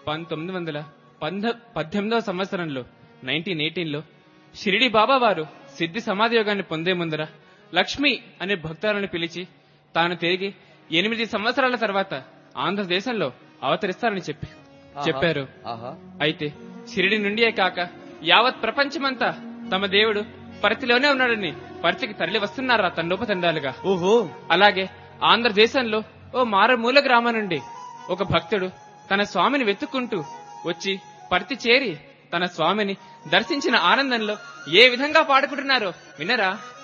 పంతొమ్మిది వందల పంద పద్దెనిమిదవ సంవత్సరంలో నైన్టీన్ ఎయిటీన్లో షిరిడి బాబా వారు సిద్ధి సమాధి యోగాన్ని పొందే ముందర లక్ష్మి అనే భక్తులను పిలిచి తాను తిరిగి ఎనిమిది సంవత్సరాల తర్వాత ఆంధ్రదేశంలో అవతరిస్తారని చెప్పి ఆహా. చెప్పారు ఆహా అయితే షిరిడి నుండియే కాక యావత్ ప్రపంచమంతా తమ దేవుడు పరిధిలోనే ఉన్నాడని పరిధికి తరలి వస్తున్నారా తండోపతండాలుగా ఓహో అలాగే ఆంధ్రదేశంలో ఓ మారుమూల గ్రామం నుండి ఒక భక్తుడు తన స్వామిని వెతుక్కుంటూ వచ్చి పరితి చేరి తన స్వామిని దర్శించిన ఆనందంలో ఏ విధంగా పాడుకుంటున్నారో వినరా